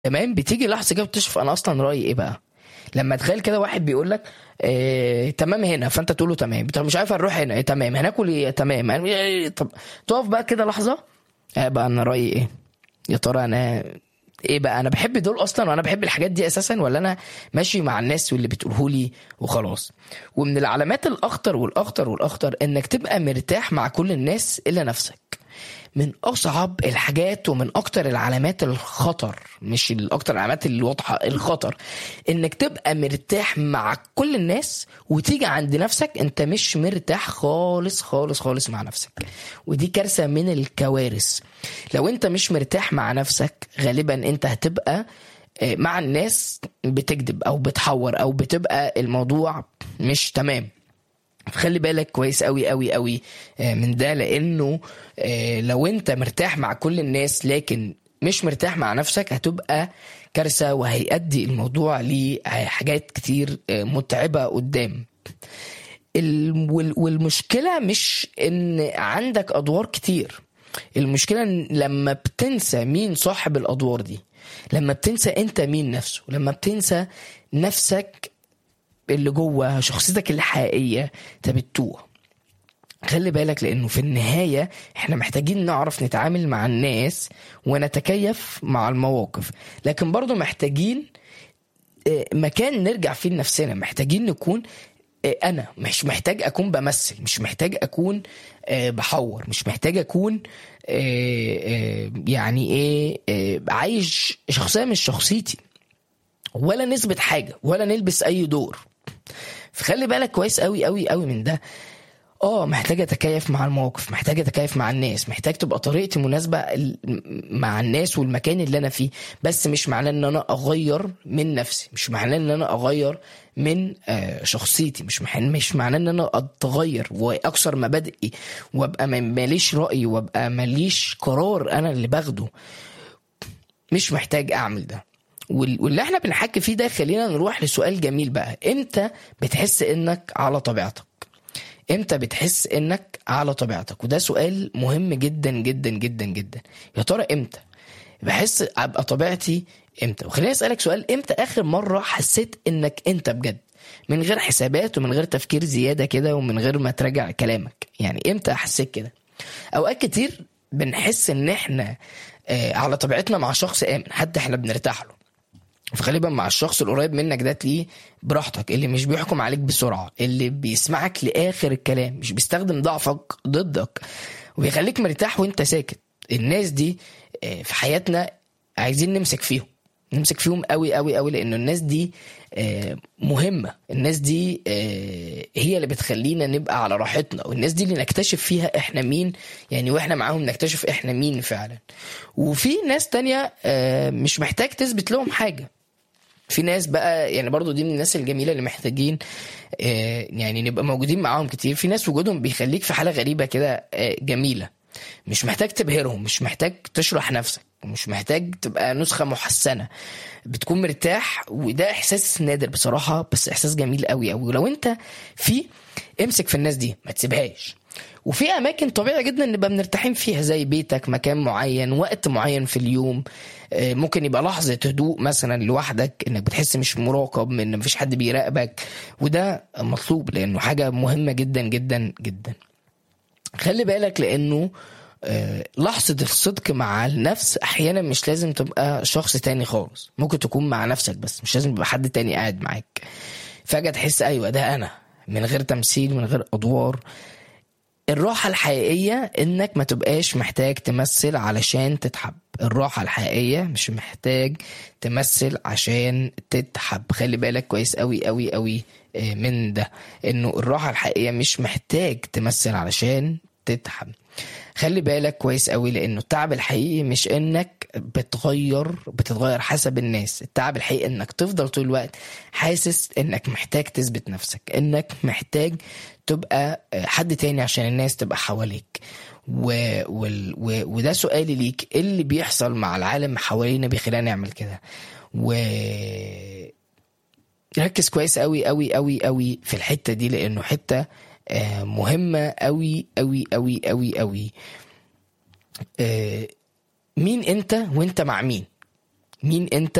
تمام بتيجي لحظه كده بتشوف انا اصلا رايي ايه بقى لما تخيل كده واحد بيقول لك إيه تمام هنا فانت تقول له تمام طب مش عارف هنروح هنا إيه تمام هناكل ايه تمام هن- إيه طب تقف بقى كده لحظه آه بقى انا رايي ايه يا ترى انا ايه بقى انا بحب دول اصلا وانا بحب الحاجات دي اساسا ولا انا ماشي مع الناس واللي بتقوله لي وخلاص ومن العلامات الاخطر والاخطر والاخطر انك تبقى مرتاح مع كل الناس الا نفسك من اصعب الحاجات ومن اكتر العلامات الخطر مش الاكتر العلامات الواضحه الخطر انك تبقى مرتاح مع كل الناس وتيجي عند نفسك انت مش مرتاح خالص خالص خالص مع نفسك ودي كارثه من الكوارث لو انت مش مرتاح مع نفسك غالبا انت هتبقى آه، مع الناس بتكذب او بتحور او بتبقى الموضوع مش تمام خلي بالك كويس قوي قوي قوي آه، من ده لانه آه، لو انت مرتاح مع كل الناس لكن مش مرتاح مع نفسك هتبقى كارثه وهيؤدي الموضوع لحاجات كتير آه، متعبه قدام ال- وال- والمشكله مش ان عندك ادوار كتير المشكله إن لما بتنسى مين صاحب الادوار دي لما بتنسى انت مين نفسه لما بتنسى نفسك اللي جوه شخصيتك الحقيقيه انت بتتوه خلي بالك لانه في النهايه احنا محتاجين نعرف نتعامل مع الناس ونتكيف مع المواقف لكن برضو محتاجين آه، مكان نرجع فيه لنفسنا محتاجين نكون آه، انا مش محتاج اكون بمثل مش محتاج اكون آه، بحور مش محتاج اكون آه، آه، يعني ايه آه، عايش شخصيه مش شخصيتي ولا نثبت حاجه ولا نلبس اي دور فخلي بالك كويس قوي قوي قوي من ده اه محتاج اتكيف مع المواقف محتاج اتكيف مع الناس محتاج تبقى طريقتي مناسبه ال- مع الناس والمكان اللي انا فيه بس مش معناه ان انا اغير من نفسي مش معناه ان انا اغير من آه، شخصيتي مش مح- مش معناه ان انا اتغير واكسر مبادئي وابقى ما- ماليش راي وابقى ماليش قرار انا اللي باخده مش محتاج اعمل ده وال- واللي احنا بنحكي فيه ده خلينا نروح لسؤال جميل بقى امتى بتحس انك على طبيعتك امتى بتحس انك على طبيعتك وده سؤال مهم جدا جدا جدا جدا يا ترى امتى بحس ابقى طبيعتي امتى وخليني اسالك سؤال امتى اخر مره حسيت انك انت بجد من غير حسابات ومن غير تفكير زياده كده ومن غير ما تراجع كلامك يعني امتى حسيت كده اوقات كتير بنحس ان احنا آه، على طبيعتنا مع شخص امن حد احنا بنرتاح له فغالبا مع الشخص القريب منك ده تلاقيه براحتك اللي مش بيحكم عليك بسرعه اللي بيسمعك لاخر الكلام مش بيستخدم ضعفك ضدك وبيخليك مرتاح وانت ساكت الناس دي آه، في حياتنا عايزين نمسك فيهم نمسك فيهم قوي قوي قوي لانه الناس دي آه، مهمه الناس دي آه، هي اللي بتخلينا نبقى على راحتنا والناس دي اللي نكتشف فيها احنا مين يعني واحنا معاهم نكتشف احنا مين فعلا وفي ناس تانية آه، مش محتاج تثبت لهم حاجه في ناس بقى يعني برضو دي من الناس الجميله اللي محتاجين آه، يعني نبقى موجودين معاهم كتير في ناس وجودهم بيخليك في حاله غريبه كده آه، جميله مش محتاج تبهرهم مش محتاج تشرح نفسك مش محتاج تبقى نسخه محسنه بتكون مرتاح وده احساس نادر بصراحه بس احساس جميل قوي قوي ولو انت في امسك في الناس دي ما تسيبهاش وفي اماكن طبيعي جدا نبقى مرتاحين فيها زي بيتك مكان معين وقت معين في اليوم آه، ممكن يبقى لحظه هدوء مثلا لوحدك انك بتحس مش مراقب من ان مفيش حد بيراقبك وده مطلوب لانه حاجه مهمه جدا جدا جدا خلي بالك لانه آه، لحظة الصدق مع النفس أحيانا مش لازم تبقى شخص تاني خالص ممكن تكون مع نفسك بس مش لازم يبقى حد تاني قاعد معاك فجأة تحس أيوة ده أنا من غير تمثيل من غير أدوار الراحة الحقيقية إنك ما تبقاش محتاج تمثل علشان تتحب الراحة الحقيقية مش محتاج تمثل عشان تتحب خلي بالك كويس قوي قوي قوي آه، من ده إنه الراحة الحقيقية مش محتاج تمثل علشان تتحب خلي بالك كويس قوي لانه التعب الحقيقي مش انك بتغير بتتغير حسب الناس التعب الحقيقي انك تفضل طول الوقت حاسس انك محتاج تثبت نفسك انك محتاج تبقى حد تاني عشان الناس تبقى حواليك و... وال... و... وده سؤالي ليك ايه اللي بيحصل مع العالم حوالينا بيخلينا نعمل كده و ركز كويس قوي قوي قوي قوي في الحته دي لانه حته آه، مهمه قوي قوي قوي قوي قوي آه، مين انت وانت مع مين مين انت